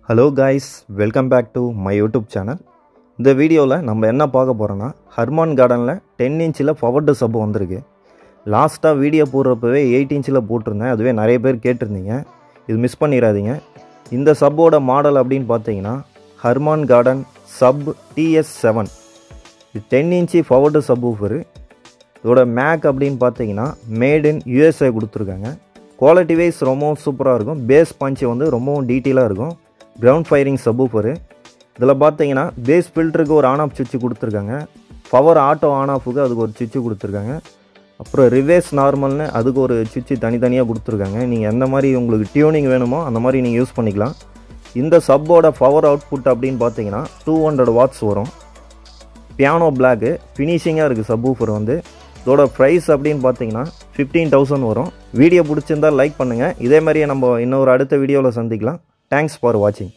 hello guys welcome back to my YouTube channel இந்த வீடியோவில் நம்ம என்ன பார்க்க போகிறோன்னா ஹர்மான் கார்டனில் டென் இன்ச்சில் பவர்டு சப்பு வந்திருக்கு லாஸ்ட்டாக வீடியோ போடுறப்பவே எயிட் இன்ச்சில் போட்டிருந்தேன் அதுவே நிறைய பேர் கேட்டிருந்தீங்க இது மிஸ் பண்ணிடாதீங்க இந்த சப்போட மாடல் அப்படின்னு பார்த்தீங்கன்னா Harman Kardon sub DS seven இது டென் இன்ச்சி பவர்டு சப்வூஃபரு இதோட மேக் அப்படின்னு பார்த்தீங்கன்னா மேட் இன் யூஎஸ்ஏ கொடுத்துருக்காங்க குவாலிட்டி வைஸ் ரொம்பவும் சூப்பராக இருக்கும் பேஸ் பஞ்சு வந்து ரொம்பவும் டீட்டெயிலாக இருக்கும் கிரவுண்ட் ஃபயரிங் சப்வூஃபரு இதில் பார்த்தீங்கன்னா பேஸ் ஃபில்டருக்கு ஒரு ஆன் ஆஃப் சுவிட்சு கொடுத்துருக்காங்க பவர் ஆட்டோ ஆன் ஆஃபுக்கு அதுக்கு ஒரு சுவிட்சு கொடுத்துருக்காங்க அப்புறம் ரிவேர்ஸ் நார்மல்னு அதுக்கு ஒரு சுவிட்சு தனித்தனியாக கொடுத்துருக்காங்க நீங்கள் எந்த மாதிரி உங்களுக்கு டியூனிங் வேணுமோ அந்த மாதிரி நீங்கள் யூஸ் பண்ணிக்கலாம் இந்த சப்போட பவர் அவுட்புட் அப்படின்னு பார்த்தீங்கன்னா டூ ஹண்ட்ரட் வாட்ஸ் வரும் பியானோ பிளாக்கு ஃபினிஷிங்காக இருக்குது சப்வூஃபர் வந்து இதோட ப்ரைஸ் அப்படின்னு பார்த்தீங்கன்னா ஃபிஃப்டீன் தௌசண்ட் வரும் வீடியோ பிடிச்சிருந்தால் லைக் பண்ணுங்கள் இதே மாதிரியே நம்ம இன்னொரு அடுத்த வீடியோவில் சந்திக்கலாம் தேங்க்ஸ் ஃபார் வாட்சிங்